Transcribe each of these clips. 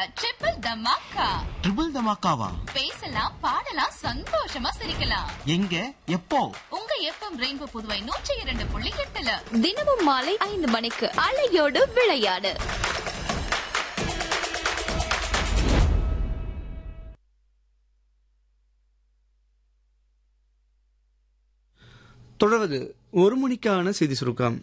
triple dhamaka triple தமாக்காவா பேசலாம் பாடலாம் சந்தோஷமா சிரிக்கலாம் எங்க எப்போ உங்க எஃப்எம் ரெயின்போ புதுவை நூற்றி இரண்டு புள்ளி எட்டுல தினமும் மாலை ஐந்து மணிக்கு அலையோடு விளையாடு தொடர்வது ஒரு மணிக்கான செய்தி சுருக்கம்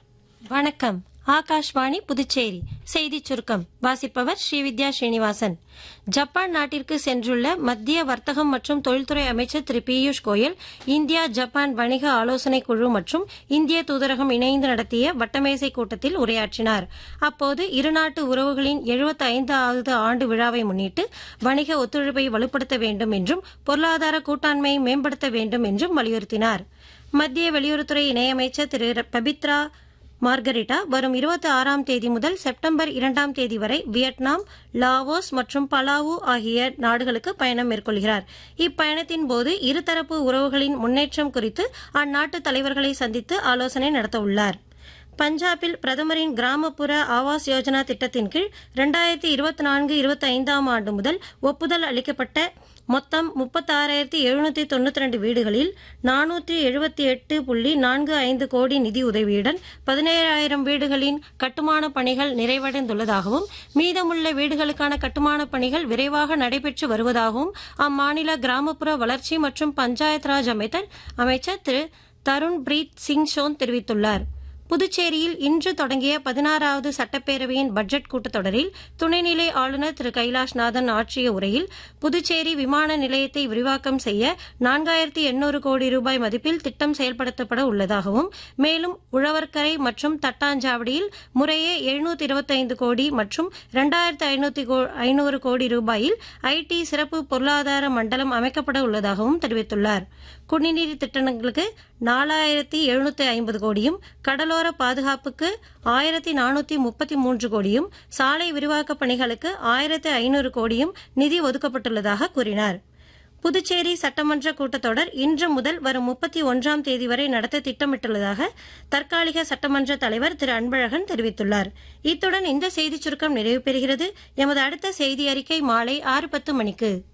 வணக்கம் ஆகாஷ்வாணி புதுச்சேரி செய்திச் சுருக்கம் வாசிப்பவர் ஸ்ரீவித்யா ஸ்ரீனிவாசன் ஜப்பான் நாட்டிற்கு சென்றுள்ள மத்திய வர்த்தகம் மற்றும் தொழில்துறை அமைச்சர் திரு பியூஷ் கோயல் இந்தியா ஜப்பான் வணிக ஆலோசனைக் குழு மற்றும் இந்திய தூதரகம் இணைந்து நடத்திய வட்டமேசை கூட்டத்தில் உரையாற்றினார் அப்போது இருநாட்டு உறவுகளின் 75வது ஆண்டு விழாவை முன்னிட்டு வணிக ஒத்துழைப்பை வலுப்படுத்த வேண்டும் என்றும் பொருளாதார கூட்டாண்மையை மேம்படுத்த வேண்டும் என்றும் வலியுறுத்தினார் மத்திய வெளியுறவுத்துறை இணையமைச்சர் திரு பபித்ரா மார்கரிட்டா வரும் இருபத்தி ஆறாம் தேதி முதல் செப்டம்பர் இரண்டாம் தேதி வரை வியட்நாம் லாவோஸ் மற்றும் பலாவு ஆகிய நாடுகளுக்கு பயணம் மேற்கொள்கிறார் இப்பயணத்தின் போது இருதரப்பு உறவுகளின் முன்னேற்றம் குறித்து அந்நாட்டு தலைவர்களை சந்தித்து ஆலோசனை நடத்தவுள்ளார் பஞ்சாபில் பிரதமரின் கிராமப்புற ஆவாஸ் யோஜனா திட்டத்தின் கீழ் இரண்டாயிரத்தி இருபத்தி நான்கு இருபத்தி ஐந்தாம் ஆண்டு முதல் ஒப்புதல் அளிக்கப்பட்ட மொத்தம் முப்பத்தாறாயிரத்தி எழுநூத்தி தொண்ணூத்தி ரெண்டு வீடுகளில் நானூற்றி எழுபத்தி எட்டு புள்ளி நான்கு ஐந்து கோடி நிதி உதவியுடன் பதினேழாயிரம் வீடுகளின் கட்டுமான பணிகள் நிறைவடைந்துள்ளதாகவும் மீதமுள்ள வீடுகளுக்கான கட்டுமான பணிகள் விரைவாக நடைபெற்று வருவதாகவும் அம்மாநில கிராமப்புற வளர்ச்சி மற்றும் பஞ்சாயத் ராஜ் அமைச்சர் அமைச்சர் திரு தருண் பிரீத் சிங் சோன் தெரிவித்துள்ளார் புதுச்சேரியில் இன்று தொடங்கிய பதினாறாவது சட்டப்பேரவையின் பட்ஜெட் கூட்டத்தொடரில் துணைநிலை ஆளுநர் திரு கைலாஷ்நாதன் ஆற்றிய உரையில் புதுச்சேரி விமான நிலையத்தை விரிவாக்கம் செய்ய நான்காயிரத்தி எண்ணூறு கோடி ரூபாய் மதிப்பில் திட்டம் செயல்படுத்தப்பட உள்ளதாகவும் மேலும் உழவர்கரை மற்றும் தட்டாஞ்சாவடியில் முறையே எழுநூத்தி இருபத்தைந்து கோடி மற்றும் இரண்டாயிரத்து ஐநூத்தி ஐநூறு கோடி ரூபாயில் ஐடி சிறப்பு பொருளாதார மண்டலம் அமைக்கப்பட உள்ளதாகவும் தெரிவித்துள்ளார் குடிநீர் திட்டங்களுக்கு நாலாயிரத்தி எழுநூத்தி ஐம்பது கோடியும் கடலோர பாதுகாப்புக்கு ஆயிரத்தி நானூத்தி முப்பத்தி மூன்று கோடியும் சாலை விரிவாக்கப் பணிகளுக்கு ஆயிரத்தி ஐநூறு கோடியும் நிதி ஒதுக்கப்பட்டுள்ளதாக கூறினார் புதுச்சேரி சட்டமன்ற கூட்டத்தொடர் இன்று முதல் வரும் முப்பத்தி ஒன்றாம் தேதி வரை நடத்த திட்டமிட்டுள்ளதாக தற்காலிக சட்டமன்ற தலைவர் திரு அன்பழகன் தெரிவித்துள்ளார் இத்துடன் இந்த செய்திச் சுருக்கம் நிறைவு பெறுகிறது எமது அடுத்த செய்தி அறிக்கை மாலை ஆறு பத்து மணிக்கு